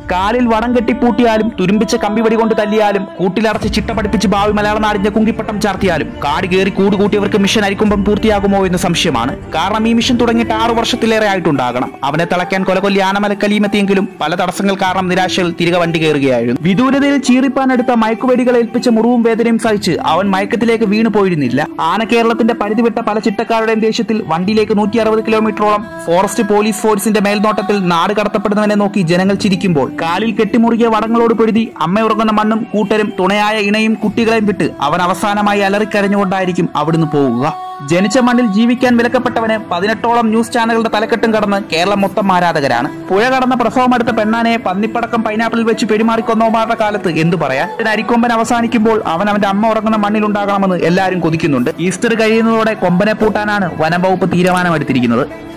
കാലിൽ വടം കെട്ടിപ്പൂട്ടിയാലും തുരുമ്പിച്ച കമ്പിവടി കൊണ്ട് തല്ലിയാലും കൂട്ടിലടച്ച് ചിട്ട പഠിപ്പിച്ച് ഭാവി മലയാള നാടിന്റെ കുങ്കിപ്പട്ടം ചാർത്തിയാലും കാട് കയറി കൂട് കൂട്ടിയവർക്ക് മിഷൻ അരിക്കുമ്പം പൂർത്തിയാകുമോ എന്ന് സംശയമാണ് കാരണം ഈ മിഷൻ തുടങ്ങിയിട്ട് ആറു വർഷത്തിലേറെ ആയിട്ടുണ്ടാകണം അവനെ തിളയ്ക്കാൻ കൊലകൊല്ലി ആനമല കലീമെത്തിയെങ്കിലും പല തടസ്സങ്ങൾ കാരണം നിരാശയിൽ തിരികെ വണ്ടി കയറുകയായിരുന്നു വിദൂരതയിൽ ചീറിപ്പാനെടുത്ത മയക്കുവെടികൾ ഏൽപ്പിച്ച മുറിവും വേദനയും സഹിച്ച് അവൻ മയക്കത്തിലേക്ക് വീണു പോയിരുന്നില്ല ആന കേരളത്തിന്റെ പരിധിവിട്ട പല ചിട്ടക്കാരുടെയും ദേഷ്യത്തിൽ വണ്ടിയിലേക്ക് നൂറ്റി അറുപത് കിലോമീറ്ററോളം ഫോറസ്റ്റ് പോലീസ് ഫോഴ്സിന്റെ മേൽനോട്ടത്തിൽ നാട് കടത്തപ്പെടുന്നവനെ നോക്കി ജനങ്ങൾ ചിരിക്കുമ്പോൾ കാലിൽ കെട്ടിമുറുകിയ വടങ്ങളോട് പൊഴുതി അമ്മ ഉറങ്ങുന്ന മണ്ണും കൂട്ടരും തുണയായ ഇണയും കുട്ടികളെയും വിട്ട് അവൻ അവസാനമായി അലറിക്കരഞ്ഞുകൊണ്ടായിരിക്കും അവിടുന്ന് പോകുക ജനിച്ച മണ്ണിൽ ജീവിക്കാൻ വിലക്കപ്പെട്ടവന് പതിനെട്ടോളം ന്യൂസ് ചാനലുകളുടെ തലക്കെട്ടും കടന്ന് കേരളം മൊത്തം ആരാധകരാണ് പുഴ കടന്ന പ്രസവമെടുത്ത പെണ്ണാനയെ പന്നിപ്പടക്കം പൈനാപ്പിളിൽ വെച്ച് പെരുമാറിക്കൊന്നോമാരുടെ കാലത്ത് എന്തു പറയാൻ ഇതിന് അരിക്കൊമ്പൻ അവസാനിക്കുമ്പോൾ അവൻ അവന്റെ അമ്മ ഉറങ്ങുന്ന മണ്ണിലുണ്ടാകണമെന്ന് എല്ലാവരും കൊതിക്കുന്നുണ്ട് ഈസ്റ്റർ കഴിയുന്നതോടെ കൊമ്പനെ പൂട്ടാനാണ് വനം വകുപ്പ് തീരുമാനമെടുത്തിരിക്കുന്നത്